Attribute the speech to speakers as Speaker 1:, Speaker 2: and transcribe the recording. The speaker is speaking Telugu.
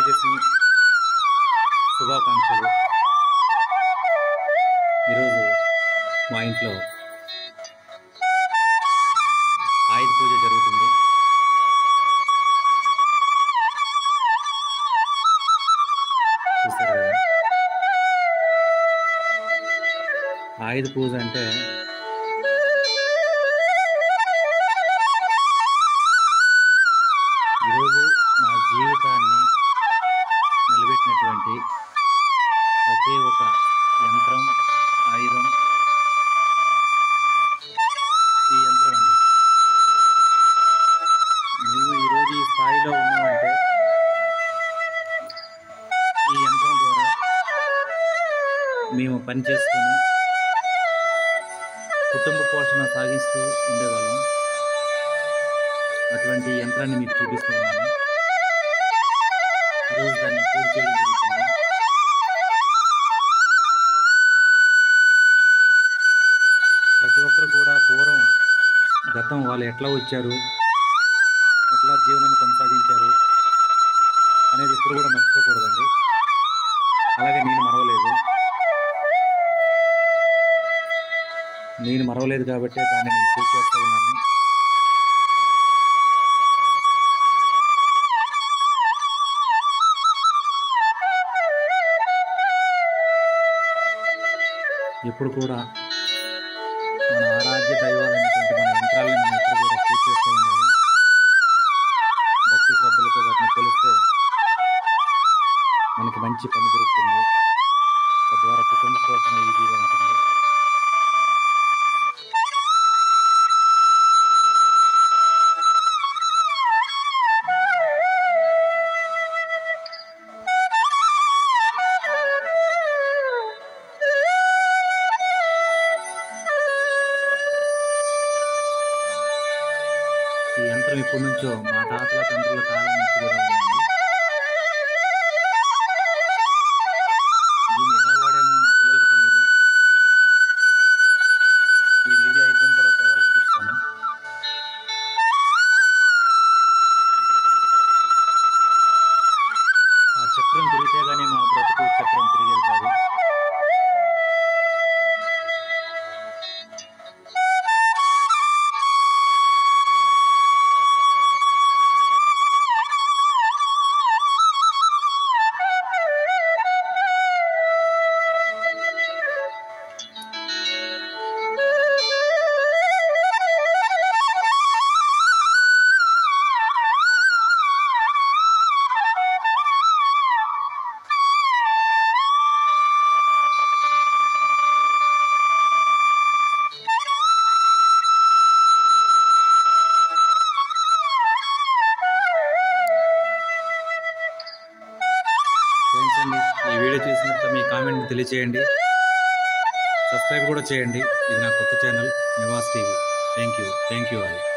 Speaker 1: విజయదశమి శుభాకాంక్షలు ఈరోజు మా ఇంట్లో ఆయుధ పూజ జరుగుతుంది చూస్తారు కదా ఆయుధ పూజ అంటే ఈరోజు మా జీవితాన్ని నిలబెట్టినటువంటి ఒకే ఒక యంత్రం ఆయుధం ఈ యంత్రం అండి మేము ఈరోజు ఈ స్థాయిలో ఉన్నామంటే ఈ యంత్రం ద్వారా మేము పని చేసుకొని కుటుంబ పోషణ సాగిస్తూ ఉండేవాళ్ళం అటువంటి యంత్రాన్ని మీకు చూపిస్తూ ఉన్నాను ఈరోజు దాన్ని పూజ చేయడం జరుగుతుంది ప్రతి ఒక్కరు కూడా పూర్వం గతం వాళ్ళు ఎట్లా వచ్చారు ఎట్లా జీవనాన్ని కొనసాగించారు అనేది ఇప్పుడు కూడా మర్చిపోకూడదండి అలాగే నేను మరవలేదు నేను మరవలేదు కాబట్టి దాన్ని నేను పూజ చేస్తూ ఉన్నాను ఎప్పుడు కూడా మన ఆరాధ్య దైవాలైనటువంటి మన యంత్రాలని మనం ఎప్పుడు కూడా పూజ చేస్తూ ఉండాలి భక్తి శ్రద్ధలతో వాటిని కొలిస్తే మనకి మంచి పని దొరుకుతుంది తద్వారా కుటుంబ పోషణ ఈజీగా ఉంటుంది ఈ యంత్రం ఇప్పటి నుంచో మా తాతల తండ్రుల కాలం నుంచి కూడా ఉందండి దీన్ని ఎలా వాడామో మా పిల్లలకు తెలియదు ఈ వీడియో అయిపోయిన తర్వాత వాళ్ళకి చూస్తాను ఆ చక్రం తిరిగితే కానీ మా బ్రతుకు చక్రం తిరిగేది కాదు థ్యాంక్స్ అండి ఈ వీడియో చూసినంత మీ కామెంట్ని తెలియచేయండి సబ్స్క్రైబ్ కూడా చేయండి ఇది నా కొత్త channel Nivas TV thank you thank you all